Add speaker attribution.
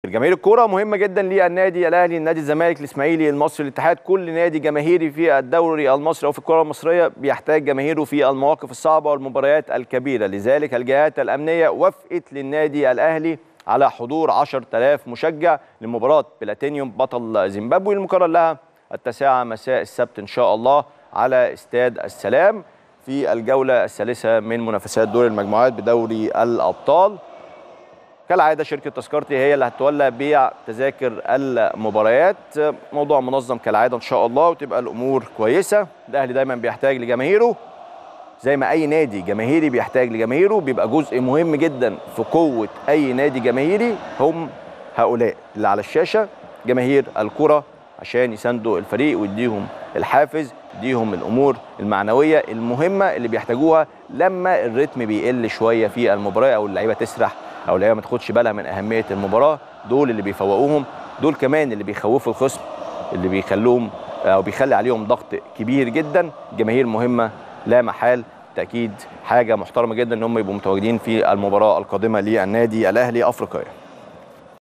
Speaker 1: جماهير الكرة مهمة جدا للنادي الأهلي، النادي الزمالك، الإسماعيلي، المصري، الاتحاد، كل نادي جماهيري في الدوري المصري أو في الكرة المصرية بيحتاج جماهيره في المواقف الصعبة والمباريات الكبيرة، لذلك الجهات الأمنية وافقت للنادي الأهلي على حضور 10000 مشجع لمباراة بلاتينيوم بطل زيمبابوي المقرر لها التاسعة مساء السبت إن شاء الله على استاد السلام في الجولة الثالثة من منافسات دور المجموعات بدوري الأبطال. كالعاده شركه تذكرتي هي اللي هتولى بيع تذاكر المباريات موضوع منظم كالعاده ان شاء الله وتبقى الامور كويسه الاهلي دايما بيحتاج لجماهيره زي ما اي نادي جماهيري بيحتاج لجماهيره بيبقى جزء مهم جدا في قوه اي نادي جماهيري هم هؤلاء اللي على الشاشه جماهير الكره عشان يساندوا الفريق ويديهم الحافز يديهم الامور المعنويه المهمه اللي بيحتاجوها لما الريتم بيقل شويه في المباراه او اللعيبه تسرح او اللعيبه ما تاخدش بالها من اهميه المباراه دول اللي بيفوقوهم دول كمان اللي بيخوفوا الخصم اللي بيخلوهم او بيخلي عليهم ضغط كبير جدا جماهير مهمه لا محال تاكيد حاجه محترمه جدا ان هم يبقوا متواجدين في المباراه القادمه للنادي الاهلي افريقيا